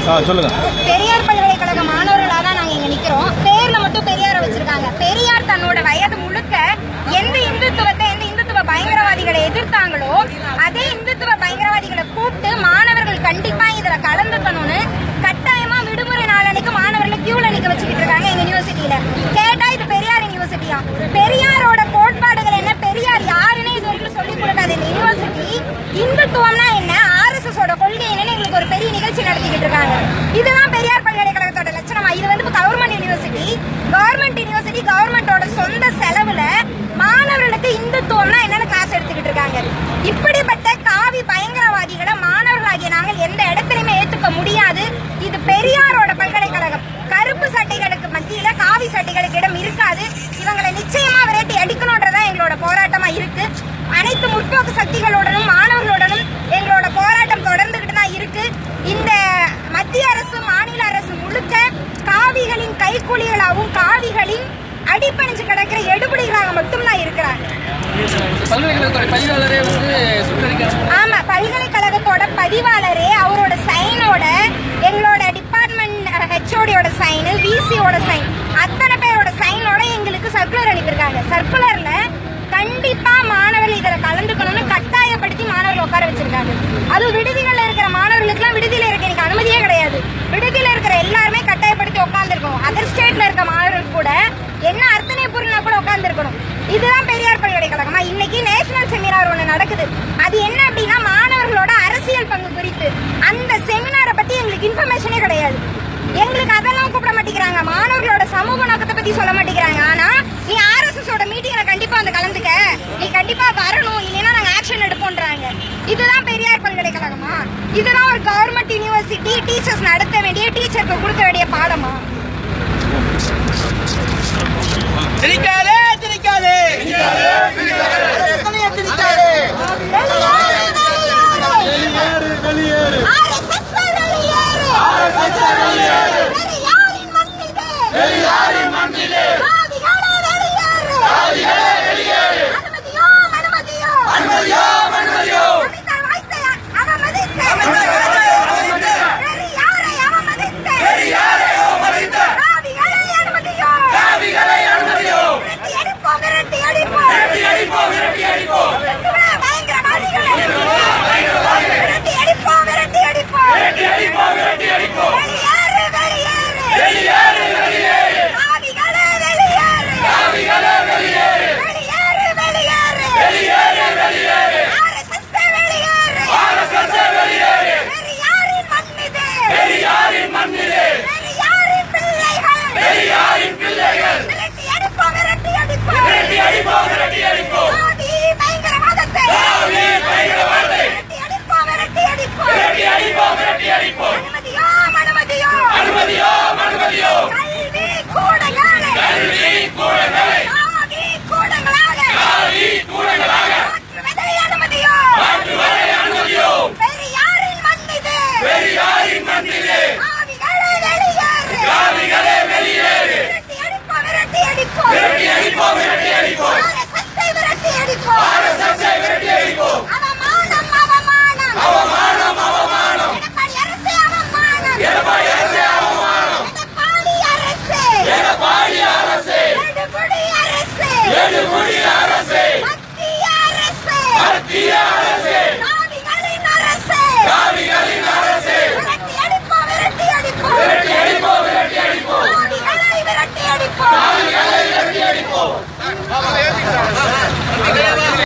ஆ சொல்லுங்க பெரியார் பல்கலைக்கழக மாணவர்களாக தான் நாங்க இங்க நிக்கிறோம் பேர்ல மட்டும் பெரியாரை வச்சிருக்காங்க பெரியார் தன்னோட வயது முழுக்க எந்த இந்துத்துவத்தை எந்த இந்துத்துவ பயங்கரவாதிகளை எதிர்த்தாங்களோ அதே இந்துத்துவ பயங்கரவாதிகளை கூப்பிட்டு மாணவர்கள் கண்டிப்பா இதுல கலந்துக்கணும்னு கட்டாயமா விடுமுறை நாளன்னைக்கு மாணவர்களை கியூல நிக்க வச்சுக்கிட்டு இருக்காங்க எங்க யூனிவர்சிட்டியில கேட்டா இது பெரியார் யூனிவர்சிட்டியா பெரியாரோட கோட்பாடுகள் என்ன பெரியார் யாருன்னு இது வரைக்கும் சொல்லிக் கொடுக்காத இந்த யூனிவர்சிட்டி இந்துத்துவம்னா என்ன ஆர்எஸ்எஸ் ஓட கொள்கை என்னன்னு எங்களுக்கு ஒரு பெரிய நிகழ்ச்சி நடத்திக்கிட்டு இருக்காங்க இதுதான் பெரியார் பல்கலைக்கழகத்தோட லட்சணமா இது வந்து கவர்மெண்ட் யூனிவர்சிட்டி கவர்மெண்ட் யூனிவர்சிட்டி கவர்மெண்டோட சொந்த செலவுல மாணவர்களுக்கு இந்துத்துவம்னா என்னன்னு கிளாஸ் எடுத்துக்கிட்டு இருக்காங்க இப்படிப்பட்ட காவி பயங்கரவாதிகளை மாணவர்களாகிய நாங்கள் எந்த இடத்துலயுமே ஏத்துக்க முடியாது இது பெரியாரோட பல்கலைக்கழகம் கருப்பு சட்டைகளுக்கு மத்தியில காவி சட்டைகளுக்கு இடம் இருக்காது இவங்களை நிச்சயமா விரட்டி அடிக்கணும்ன்றதா எங்களோட போராட்டமா இருக்கு அனைத்து முற்போக்கு சக்திகளுடனும் மாணவர்களுடனும் எங்களோட போராட்டம் தொடர்ந்துகிட்டு தான் இருக்கு இந்த மத்திய அரசு மாநில அரசு முழுக்க காவிகளின் கைக்கூலிகளாகவும் காவிகளின் அடிப்பணிஞ்சு கிடக்கிற எடுபடிகளாக மட்டும்தான் இருக்கிறாங்க பல்கலைக்கழகத்துறை பதிவாளரே வந்து சுற்றறிக்கை ஆமா பல்கலைக்கழகத்தோட பதிவாளரே அவரோட சைனோட எங்களோட டிபார்ட்மெண்ட் ஹெச்ஓடியோட சைனு விசியோட சைன் அத்தனை பேரோட சைனோட எங்களுக்கு சர்க்குலர் அனுப்பியிருக்காங்க சர்க்குலர்ல கண்டிப்பா மாணவர்கள் இதுல கலந்துக்கணும்னு கட்டாயப்படுத்தி மாணவர்கள் உட்கார வச்சிருக்காங்க அது விடுதிகள்ல இருக்கிற மாணவர்களுக்குலாம் விடுதியில இருக்க எனக்கு அனுமதியே கிடையாது விடுதியில இருக்கிற எல்லாருமே கட்டாயப்படுத்தி உட்காந்துருக்கணும் அதர் ஸ்டேட்ல இருக்க மாணவர்கள் கூட என்ன அர்த்தனை பொருள்னா கூட உட்காந்துருக்கணும் இதுதான் பெரியார் பல்கலைக்கழகமா இன்னைக்கு நேஷனல் செமினார் ஒண்ணு நடக்குது அது என்ன அப்படின்னா மாணவர்களோட அரசியல் பங்கு குறித்து அந்த செமினாரை பத்தி எங்களுக்கு இன்ஃபர்மேஷனே கிடையாது எங்களுக்கு அதெல்லாம் கூப்பிட மாட்டேங்கிறாங்க மாணவர்களோட சமூக நோக்கத்தை பத்தி சொல்ல மாட்டேங்கிறாங்க ஆனா நீ ஆர்எஸ்எஸ் ஓட மீட்டிங்ல கண்டிப்பா வந்து கலந்துக்க நீ கண்டிப்பா வரணும் இல்லைன்னா நாங்க ஆக்ஷன் எடுப்போம்ன்றாங்க இதுதான் பெரியார் பல்கலைக்கழகமா இதுதான் ஒரு கவர்மெண்ட் யூனிவர்சிட்டி டீச்சர்ஸ் நடத்த வேண்டிய டீச்சருக்கு கொடுக்க வேண்டிய பாடமா திணிக்காதே திணிக்காதே எத்தனையோ திணிக்காதே அனுமதியோ அனுமதியோ கல்வி கூடங்களே கல்வி கூடங்களே காவி கூடங்களாக காவி கூடங்களாக மாற்றுவதை அனுமதியோ மாற்றுவதை அனுமதியோ பெரியாரின் மண்ணிது பெரியாரின் மண்ணிது காவிகளே வெளியேறு காவிகளே வெளியேறு விரட்டி அடிப்போம் விரட்டி அடிப்போம் விரட்டி அடிப்போம் விரட்டி அடிப்போம் ஆர்எஸ்எஸ்ஸை விரட்டி அடிப்போம் ஆர்எஸ்எஸ்ஸை